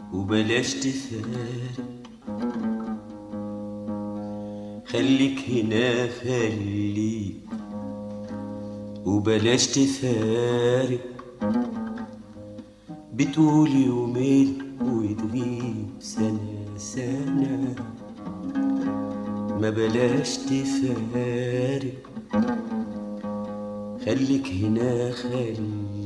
وبلاش تفارق خليك هنا خليك وبلاش تفارق بتقول يومين وتغيب سنة سنة ما بلاش تفارق خليك هنا خليك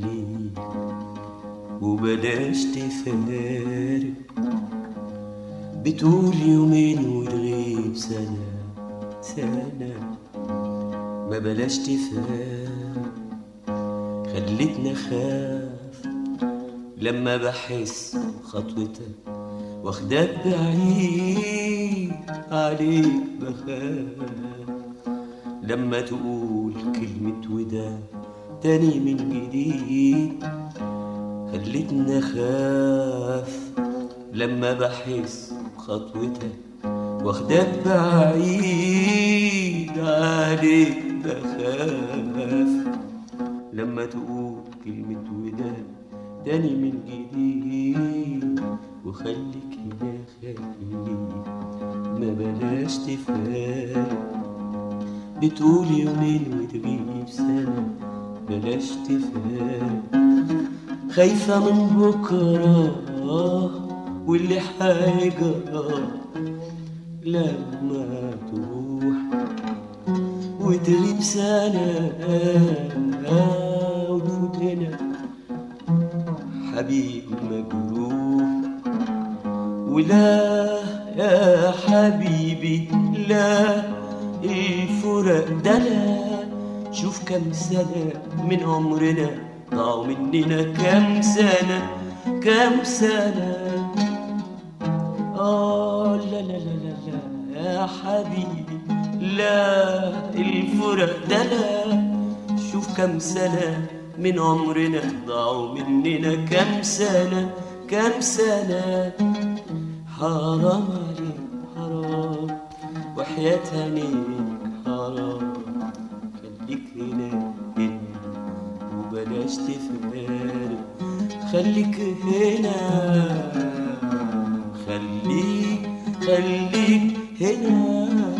وبلاش تفارق بتقول يومين وتغيب سنة سنة ما بلاش تفارق خلتنا خاف لما بحس خطوتك واخدك بعيد عليك بخاف لما تقول كلمة وداع تاني من جديد خلتنا خاف لما بحس بخطوتك واخدك بعيد عليك بخاف لما تقول كلمة وداع تاني من جديد وخليك هنا خليك ما بلاش تفارق بتقول يومين وتغيب سنة بلاش تفارق خايفة من بكرة واللي حيجرى لما تروح وتغيب سنة وتفوت هنا حبيب مجروح ولا يا حبيبي لا الفرق ده لا شوف كم سنة من عمرنا ضاعوا مننا كم سنة كم سنة آه لا لا لا لا لا يا حبيبي لا الفرق ده لا شوف كم سنة من عمرنا ضاعوا مننا كم سنة كم سنة حرام عليك حرام وحياة عينيك حرام خليك هنا هنا وبلاش تفارق خليك هنا خليك خليك هنا